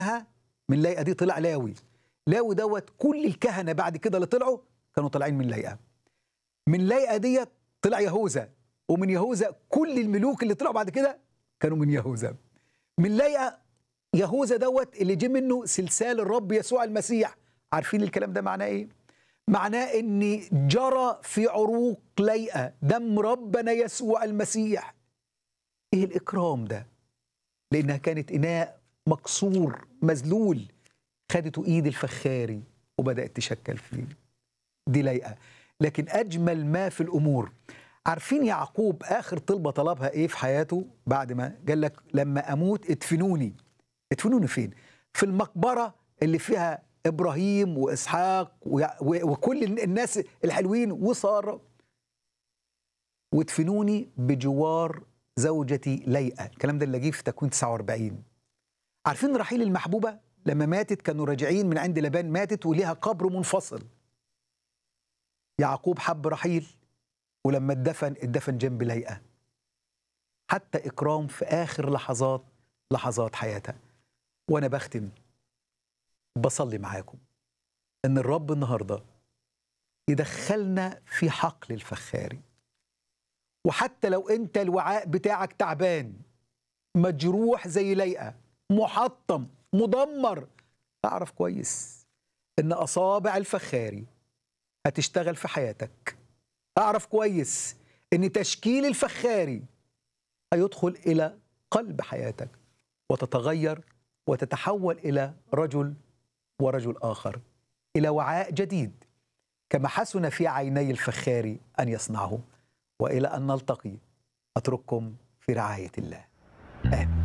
ها من لايقه دي طلع لاوي لاوي دوت كل الكهنه بعد كده اللي طلعوا كانوا طالعين من لايقه من لايقه ديت طلع يهوذا ومن يهوذا كل الملوك اللي طلعوا بعد كده كانوا من يهوذا من لايقه يهوذا دوت اللي جه منه سلسال الرب يسوع المسيح عارفين الكلام ده معناه ايه معناه ان جرى في عروق لايقه دم ربنا يسوع المسيح ايه الاكرام ده لانها كانت اناء مكسور مذلول خدته ايد الفخاري وبدات تشكل فيه دي لايقه لكن اجمل ما في الامور عارفين يعقوب اخر طلبه طلبها ايه في حياته بعد ما قال لك لما اموت ادفنوني ادفنوني فين في المقبره اللي فيها ابراهيم واسحاق وكل الناس الحلوين وساره وادفنوني بجوار زوجتي ليئه الكلام ده اللي جه في تكوين 49 عارفين رحيل المحبوبه لما ماتت كانوا راجعين من عند لبان ماتت وليها قبر منفصل يعقوب حب رحيل ولما اتدفن اتدفن جنب ليئه حتى اكرام في اخر لحظات لحظات حياتها وانا بختم بصلي معاكم ان الرب النهارده يدخلنا في حقل الفخاري وحتى لو انت الوعاء بتاعك تعبان مجروح زي ليئه محطم مدمر اعرف كويس ان اصابع الفخاري هتشتغل في حياتك اعرف كويس ان تشكيل الفخاري هيدخل الى قلب حياتك وتتغير وتتحول الى رجل ورجل اخر الى وعاء جديد كما حسن في عيني الفخاري ان يصنعه والى ان نلتقي اترككم في رعايه الله امين